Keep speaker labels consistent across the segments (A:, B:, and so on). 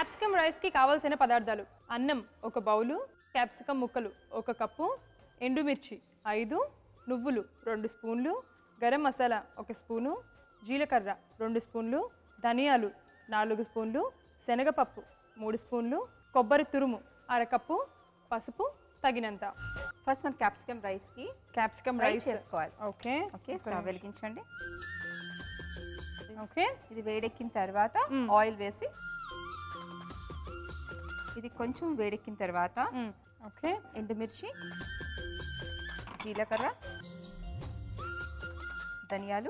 A: Capsicum రైస్కి కావాల్సిన పదార్థాలు అన్నం ఒక బౌలు క్యాప్సికమ్ ముక్కలు ఒక కప్పు ఎండుమిర్చి ఐదు నువ్వులు రెండు స్పూన్లు గరం మసాలా ఒక స్పూను జీలకర్ర రెండు స్పూన్లు ధనియాలు నాలుగు స్పూన్లు శనగపప్పు మూడు స్పూన్లు కొబ్బరి తురుము అరకప్పు పసుపు తగినంత
B: ఫస్ట్ మన క్యాప్సికమ్ రైస్కి
A: క్యాప్సికమ్
B: ఫ్రై
A: రైస్
B: చేసుకోవాలి
A: ఓకే
B: ఓకే స్టవ్ వెలిగించండి
A: ఓకే
B: ఇది వేడెక్కిన తర్వాత
A: మ్మ్.
B: ఆయిల్ వేసి ఇది కొంచెం వేడెక్కిన తర్వాత
A: మ్, ఓకే
B: ఎండుమిర్చి జీలకర్ర ధనియాలు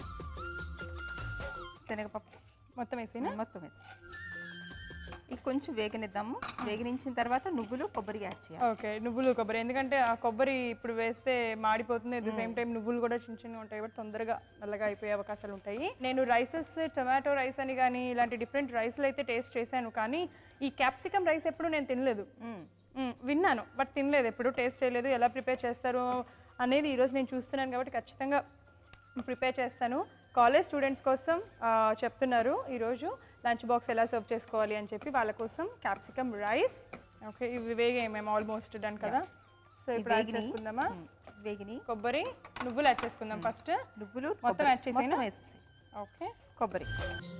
B: శనగపప్పు
A: మొత్తం వేసేనా
B: మొత్తం వేసి ఇది కొంచెం వేగనిద్దాము వేగనించిన తర్వాత నువ్వులు కొబ్బరి యాడ్ చేయాలి
A: ఓకే నువ్వులు కొబ్బరి ఎందుకంటే ఆ కొబ్బరి ఇప్పుడు వేస్తే మాడిపోతుంది అట్ ద సేమ్ టైం నువ్వులు కూడా చిన్న చిన్నగా ఉంటాయి కాబట్టి తొందరగా నల్లగా అయిపోయే అవకాశాలు ఉంటాయి నేను రైసెస్ టొమాటో రైస్ అని కానీ ఇలాంటి డిఫరెంట్ రైస్లు అయితే టేస్ట్ చేశాను కానీ ఈ క్యాప్సికమ్ రైస్ ఎప్పుడు నేను తినలేదు
B: మ్మ్.
A: మ్, విన్నాను బట్ తినలేదు ఎప్పుడు టేస్ట్ చేయలేదు ఎలా ప్రిపేర్ చేస్తారు అనేది ఈరోజు నేను చూస్తున్నాను కాబట్టి ఖచ్చితంగా ప్రిపేర్ చేస్తాను కాలేజ్ స్టూడెంట్స్ కోసం ఆ, చెప్తున్నారు ఈరోజు లంచ్ బాక్స్ ఎలా సర్వ్ చేసుకోవాలి అని చెప్పి వాళ్ళ కోసం క్యాప్సికమ్ రైస్ ఓకే ఇవి వేగాయి మేము ఆల్మోస్ట్ డన్ కదా సో
B: ఈ
A: ఇప్పుడు యాడ్
B: వేగిని
A: చేసుకుందామా
B: మ్మ్. వేగిని
A: కొబ్బరి నువ్వులు యాడ్ చేసుకుందాం ఫస్ట్
B: నువ్వులు
A: మొత్తం
B: కొబ్బరి.
A: యాడ్ చేసేనా?
B: మొత్తం వేసేసి
A: ఓకే
B: కొబ్బరి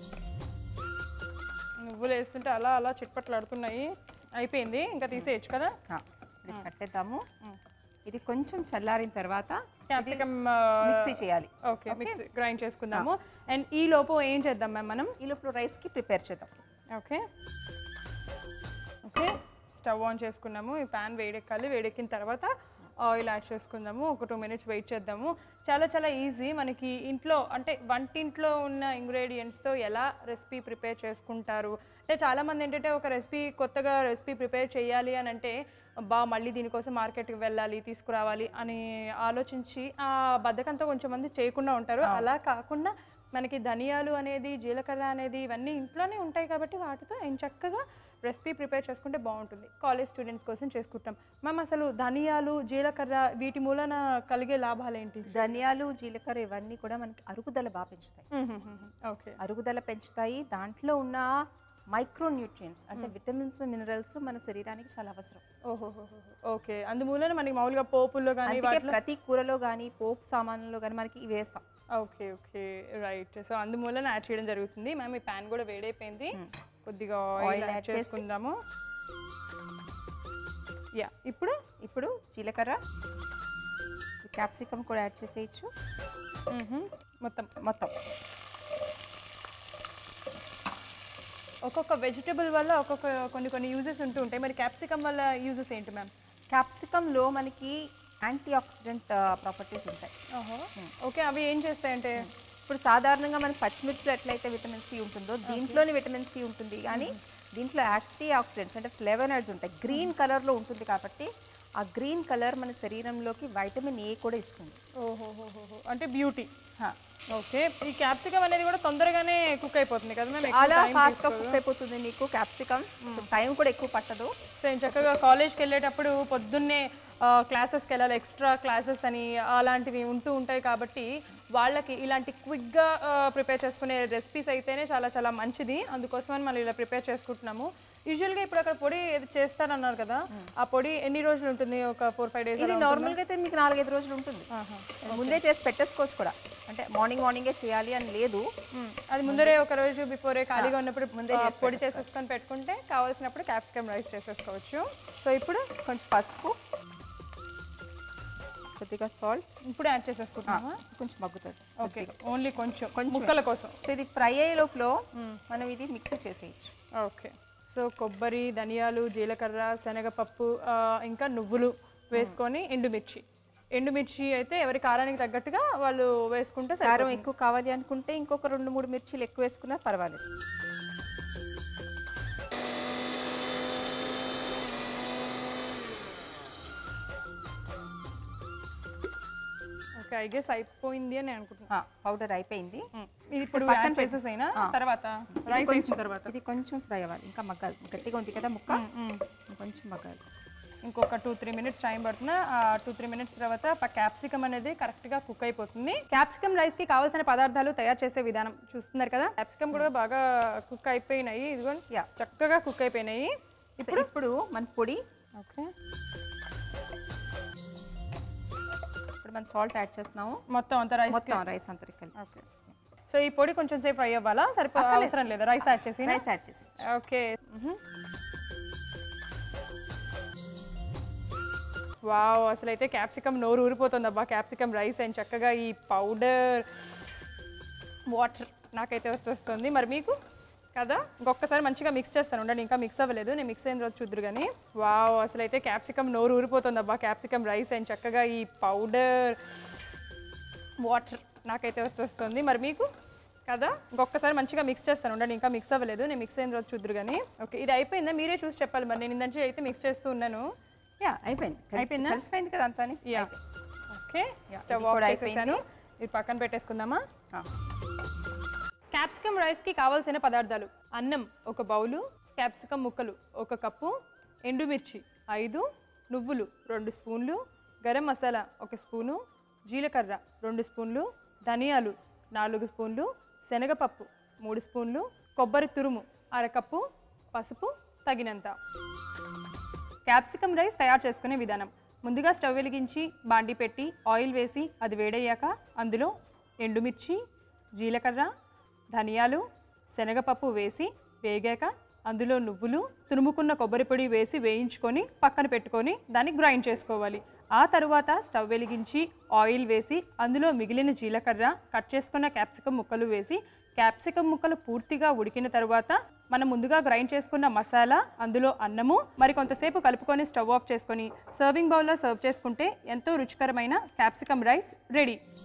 A: నువ్వులు వేస్తుంటే అలా అలా చిట్పట్లాడుతున్నాయి అయిపోయింది ఇంకా తీసేయచ్చు కదా
B: ఆ, ఇది కట్టేద్దాము
A: మ్మ్.
B: ఇది కొంచెం చల్లారిన తర్వాత
A: క్యాప్సికమ్
B: మిక్సీ చేయాలి
A: ఓకే మిక్స్ గ్రైండ్ చేసుకుందాము అండ్ ఈ లోపు ఏం చేద్దాం మ్యామ్ మనం
B: ఈ లోపల రైస్కి ప్రిపేర్ చేద్దాం
A: ఓకే ఓకే స్టవ్ ఆన్ చేసుకున్నాము ఈ ప్యాన్ వేడెక్కాలి వేడెక్కిన తర్వాత ఆయిల్ యాడ్ చేసుకుందాము ఒక టూ మినిట్స్ వెయిట్ చేద్దాము చాలా చాలా ఈజీ మనకి ఇంట్లో అంటే వంటింట్లో ఉన్న ఇంగ్రీడియంట్స్తో ఎలా రెసిపీ ప్రిపేర్ చేసుకుంటారు అంటే చాలామంది ఏంటంటే ఒక రెసిపీ కొత్తగా రెసిపీ ప్రిపేర్ చేయాలి అని అంటే బా మళ్ళీ దీనికోసం మార్కెట్కి వెళ్ళాలి తీసుకురావాలి అని ఆలోచించి ఆ బద్ధకంతో కొంచెం మంది చేయకుండా ఉంటారు అలా కాకుండా మనకి ధనియాలు అనేది జీలకర్ర అనేది ఇవన్నీ ఇంట్లోనే ఉంటాయి కాబట్టి వాటితో ఏం చక్కగా రెసిపీ ప్రిపేర్ చేసుకుంటే బాగుంటుంది కాలేజ్ స్టూడెంట్స్ కోసం చేసుకుంటాం మ్యామ్ అసలు ధనియాలు జీలకర్ర వీటి మూలన కలిగే లాభాలు ఏంటి
B: ధనియాలు జీలకర్ర ఇవన్నీ కూడా మనకి అరుగుదల బాగా పెంచుతాయి
A: ఓకే
B: అరుగుదల పెంచుతాయి దాంట్లో ఉన్న మైక్రో న్యూట్రియంట్స్ అంటే విటమిన్స్ మినరల్స్ మన శరీరానికి చాలా అవసరం
A: ఓహో ఓకే అందుమూలన మనకి మామూలుగా పోపుల్లో కానీ
B: అందుకే
A: వాటిలో
B: ప్రతి కూరలో కానీ పోపు సామాన్లలో కానీ మనకి ఇవి వేస్తాం
A: ఓకే ఓకే రైట్ సో అందుమూలన యాడ్ చేయడం జరుగుతుంది మ్యామ్ ఈ ప్యాన్ కూడా వేడైపోయింది కొద్దిగా
B: Oil
A: ఆయిల్
B: add
A: యాడ్
B: చేసి.
A: చేసుకుందాము యా ఇప్పుడు
B: ఇప్పుడు జీలకర్ర క్యాప్సికమ్ కూడా యాడ్ చేసేయచ్చు
A: మ్మ్హ. మొత్తం
B: మొత్తం
A: ఒక్కొక్క వెజిటబుల్ వల్ల ఒక్కొక్క కొన్ని కొన్ని యూజెస్ ఉంటూ ఉంటాయి మరి క్యాప్సికమ్ వల్ల యూజెస్ ఏంటి మ్యామ్
B: క్యాప్సికంలో మనకి యాంటీ ఆక్సిడెంట్ ప్రాపర్టీస్ ఉంటాయి
A: ఓకే అవి ఏం చేస్తాయంటే
B: ఇప్పుడు సాధారణంగా మనకి పచ్చిమిర్చిలో ఎట్లయితే విటమిన్ సి ఉంటుందో దీంట్లోని విటమిన్ సి ఉంటుంది కానీ దీంట్లో యాంటీ ఆక్సిడెంట్స్ అంటే ఫ్లేవనైడ్స్ ఉంటాయి గ్రీన్ కలర్లో ఉంటుంది కాబట్టి ఆ గ్రీన్ కలర్ మన శరీరంలోకి వైటమిన్ ఏ కూడా ఇస్తుంది
A: ఓహోహోహో అంటే బ్యూటీ ఓకే ఈ క్యాప్సికమ్ అనేది కూడా తొందరగానే కుక్ అయిపోతుంది కదా మ్యామ్
B: చాలా ఫాస్ట్గా కుక్ అయిపోతుంది నీకు క్యాప్సికమ్ టైం కూడా ఎక్కువ పట్టదు
A: సో నేను చక్కగా కాలేజ్కి వెళ్ళేటప్పుడు పొద్దున్నే క్లాసెస్కి వెళ్ళాలి ఎక్స్ట్రా క్లాసెస్ అని అలాంటివి ఉంటూ ఉంటాయి కాబట్టి వాళ్ళకి ఇలాంటి క్విక్గా ప్రిపేర్ చేసుకునే రెసిపీస్ అయితేనే చాలా చాలా మంచిది అందుకోసమని మనం ఇలా ప్రిపేర్ చేసుకుంటున్నాము యూజువల్గా ఇప్పుడు అక్కడ పొడి ఏది చేస్తారన్నారు కదా ఆ పొడి ఎన్ని రోజులు ఉంటుంది ఒక ఫోర్ ఫైవ్ డేస్
B: ఇది నార్మల్గా అయితే మీకు నాలుగైదు రోజులు ఉంటుంది ముందే చేసి పెట్టేసుకోవచ్చు కూడా అంటే మార్నింగ్ మార్నింగే చేయాలి అని లేదు
A: అది ముందరే ఒక రోజు బిఫోరే ఖాళీగా ఉన్నప్పుడు ముందే పొడి చేసేసుకొని పెట్టుకుంటే కావాల్సినప్పుడు క్యాప్సికమ్ రైస్ చేసేసుకోవచ్చు సో ఇప్పుడు
B: కొంచెం పసుపు కొద్దిగా సాల్ట్
A: ఇప్పుడు యాడ్ చేసేసుకుంటున్నామా
B: కొంచెం మగ్గుతుంది
A: ఓకే ఓన్లీ కొంచెం
B: కొంచెం.
A: ముక్కల కోసం
B: సో ఇది ఫ్రై అయ్యే లోపల మనం ఇది మిక్స్ చేసేయచ్చు
A: ఓకే సో కొబ్బరి ధనియాలు జీలకర్ర శనగపప్పు ఆ, ఇంకా నువ్వులు వేసుకొని ఎండుమిర్చి ఎండుమిర్చి అయితే ఎవరి కారానికి తగ్గట్టుగా వాళ్ళు వేసుకుంటే
B: కారం
A: సరిపోతుంది.
B: ఎక్కువ కావాలి అనుకుంటే ఇంకొక రెండు మూడు మిర్చీలు ఎక్కువ వేసుకున్నా పర్వాలేదు
A: ఓకే ఐ గెస్ అయిపోయింది అని అనుకుంటున్నాను
B: పౌడర్ అయిపోయింది
A: ఇది ఇప్పుడు
B: పక్కన
A: యాడ్
B: పెట్టు.
A: చేసేసైనా
B: ఆ.
A: తర్వాత
B: ఇది
A: రైస్ వేసిన
B: కొంచెం-
A: తర్వాత
B: ఇది కొంచెం ఫ్రై అవ్వాలి ఇంకా మగ్గాలి గట్టిగా ఉంది కదా ముక్క
A: మ్మ్.
B: కొంచెం మగ్గాలి
A: ఇంకొక టూ త్రీ మినిట్స్ టైం పడుతుంది ఆ టూ త్రీ మినిట్స్ తర్వాత క్యాప్సికమ్ అనేది కరెక్ట్గా కుక్ అయిపోతుంది క్యాప్సికమ్ రైస్కి కావాల్సిన పదార్థాలు తయారు చేసే విధానం చూస్తున్నారు కదా క్యాప్సికమ్ కూడా బాగా కుక్ అయిపోయినాయి ఇదిగోండి
B: Yeah.
A: చక్కగా కుక్ అయిపోయినాయి
B: ఇప్పుడు ఇప్పుడు మన పొడి
A: ఓకే
B: ఇప్పుడు మనం సాల్ట్ యాడ్ చేస్తున్నాము
A: మొత్తం అంతా రైస్
B: మొత్తం రైస్ అంతా కలిపి
A: ఓకే సో ఈ పొడి కొంచెం సేపు ఫ్రై అవ్వాలా సరిపో అవసరం లేదా రైస్ యాడ్ చేసి
B: రైస్ యాడ్ చేసి
A: ఓకే వావ్ అసలు అయితే క్యాప్సికమ్ నోరు ఊరిపోతుంది అబ్బా క్యాప్సికమ్ రైస్ అండ్ చక్కగా ఈ పౌడర్ వాటర్ నాకైతే వచ్చేస్తుంది మరి మీకు కదా ఇంకొకసారి మంచిగా మిక్స్ చేస్తాను ఉండండి ఇంకా మిక్స్ అవ్వలేదు నేను మిక్స్ అయిన రోజు చూద్దరు కానీ వావ్ అసలు అయితే క్యాప్సికమ్ నోరు ఊరిపోతుంది అబ్బా క్యాప్సికమ్ రైస్ అండ్ చక్కగా ఈ పౌడర్ వాటర్ నాకైతే వచ్చేస్తుంది మరి మీకు కదా ఇంకొకసారి మంచిగా మిక్స్ చేస్తాను ఉండండి ఇంకా మిక్స్ అవ్వలేదు నేను మిక్స్ అయిన రోజు చూద్దరు కానీ ఓకే ఇది అయిపోయిందా మీరే చూసి చెప్పాలి మరి నేను ఇందంటే అయితే మిక్స్ చేస్తూ ఉన్నాను
B: యా అయిపోయింది కలిపి-
A: అయిపోయిందా?
B: కలిసిపోయింది కదా అంతా
A: యా ఓకే స్టవ్
B: ఇది
A: ఆఫ్
B: కూడా
A: చేసేసాను
B: అయిపోయింది.
A: ఇది పక్కన పెట్టేసుకుందామా క్యాప్సికమ్ రైస్కి కావాల్సిన పదార్థాలు అన్నం ఒక బౌలు క్యాప్సికమ్ ముక్కలు ఒక కప్పు ఎండుమిర్చి ఐదు నువ్వులు రెండు స్పూన్లు గరం మసాలా ఒక స్పూను జీలకర్ర రెండు స్పూన్లు ధనియాలు నాలుగు స్పూన్లు శనగపప్పు మూడు స్పూన్లు కొబ్బరి తురుము అరకప్పు పసుపు తగినంత క్యాప్సికమ్ రైస్ తయారు చేసుకునే విధానం ముందుగా స్టవ్ వెలిగించి బాండి పెట్టి ఆయిల్ వేసి అది వేడయ్యాక అందులో ఎండుమిర్చి జీలకర్ర ధనియాలు శనగపప్పు వేసి వేగాక అందులో నువ్వులు తురుముకున్న కొబ్బరి పొడి వేసి వేయించుకొని పక్కన పెట్టుకొని దాన్ని గ్రైండ్ చేసుకోవాలి ఆ తరువాత స్టవ్ వెలిగించి ఆయిల్ వేసి అందులో మిగిలిన జీలకర్ర కట్ చేసుకున్న క్యాప్సికమ్ ముక్కలు వేసి క్యాప్సికమ్ ముక్కలు పూర్తిగా ఉడికిన తర్వాత మనం ముందుగా గ్రైండ్ చేసుకున్న మసాలా అందులో అన్నము మరి కొంతసేపు కలుపుకొని స్టవ్ ఆఫ్ చేసుకొని సర్వింగ్ బౌల్లో సర్వ్ చేసుకుంటే ఎంతో రుచికరమైన క్యాప్సికమ్ రైస్ రెడీ